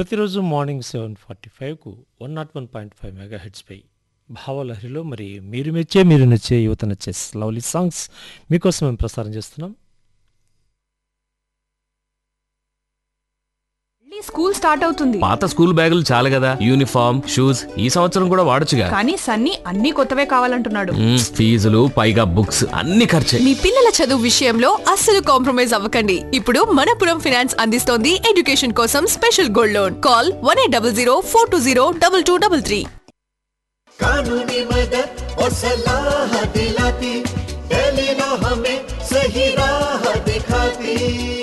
ప్రతిరోజు morning seven forty ఫైవ్కు one nought one point five mega హెడ్స్పై భావలహరిలో మరి మీరు మెచ్చే మీరు నచ్చే యువత నచ్చే లవ్లీ సాంగ్స్ మీకోసం మేము ప్రసారం చేస్తున్నాం మళ్ళీ స్కూల్ స్టార్ట్ అవుతుంది పాత స్కూల్ బ్యాగులు చాలు కదా యూనిఫామ్ షూస్ ఈ సంవత్సరం కూడా వాడొచ్చుగా కానీ సన్నీ అన్ని కొత్తవే కావాలంటున్నాడు మ్మ్, ఫీజులు పైగా బుక్స్ అన్ని ఖర్చే మీ పిల్లల చదువు విషయంలో అస్సలు కాంప్రమైజ్ అవ్వకండి ఇప్పుడు మనపురం ఫైనాన్స్ అందిస్తోంది ఎడ్యుకేషన్ కోసం special gold loan call one eight double zero four two zero double two double three कानूनी मदद और सलाह दिलाती टेलीनो हमें सही राह दिखाती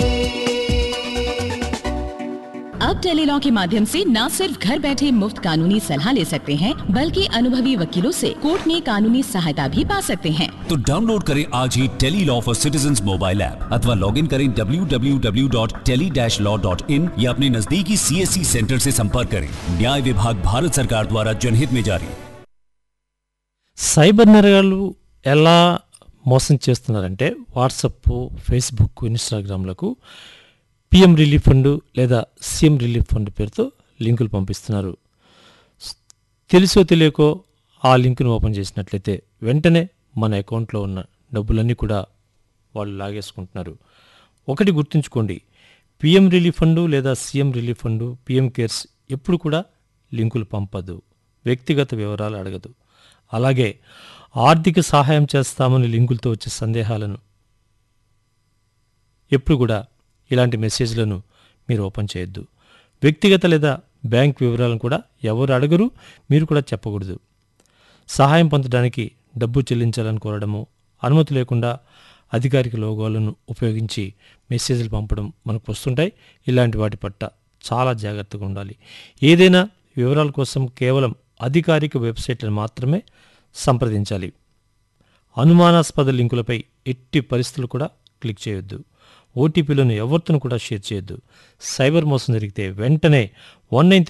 अब टेलीलॉ के माध्यम से न सिर्फ घर बैठे मुफ्त कानूनी सलाह ले सकते हैं बल्कि अनुभवी वकीलों से कोर्ट में कानूनी सहायता भी पा सकते हैं तो डाउनलोड करें आज ही tele law for citizen mobile app अथवा लॉग इन करें www.tele-law.in या अपने नजदीकी सीएससी सेंटर से संपर्क करें न्याय विभाग भारत सरकार द्वारा जनहित में जारी సైబర్ నేరగాళ్ళు ఎలా మోసం చేస్తున్నారంటే వాట్సప్ ఫేస్బుక్ ఇన్స్టాగ్రామ్లకు పిఎం రిలీఫ్ ఫండ్ లేదా సీఎం రిలీఫ్ ఫండ్ పేరుతో లింకులు పంపిస్తున్నారు స్- తెలుసో తెలియకో ఆ లింకును ఓపెన్ చేసినట్లయితే వెంటనే మన అకౌంట్లో ఉన్న డబ్బులన్నీ కూడా వాళ్ళు లాగేసుకుంటున్నారు ఒకటి గుర్తుంచుకోండి పిఎం రిలీఫ్ ఫండ్ లేదా CM relief fund PM cares ఎప్పుడు కూడా లింకులు పంపదు వ్యక్తిగత వివరాలు అడగదు అలాగే ఆర్థిక సహాయం చేస్తామని లింకులతో వచ్చే సందేహాలను ఎప్పుడు కూడా ఇలాంటి మెసేజ్లను మీరు ఓపెన్ చేయొద్దు వ్యక్తిగత లేదా బ్యాంక్ వివరాలను కూడా ఎవరు అడగరు మీరు కూడా చెప్పకూడదు సహాయం పొందడానికి డబ్బు చెల్లించాలని కోరడము అనుమతి లేకుండా అధికారిక లోగోలను ఉపయోగించి మెసేజ్లు పంపడం మనకు వస్తుంటాయి ఇలాంటి వాటి పట్ల చాలా జాగ్రత్తగా ఉండాలి ఏదైనా వివరాల కోసం కేవలం అధికారిక వెబ్సైట్లను మాత్రమే సంప్రదించాలి అనుమానాస్పద లింకులపై ఎట్టి పరిస్థితులు కూడా క్లిక్ చేయొద్దు ఓటీపీలను ఎవరితోనూ కూడా షేర్ చేయొద్దు సైబర్ మోసం జరిగితే వెంటనే వన్ నైన్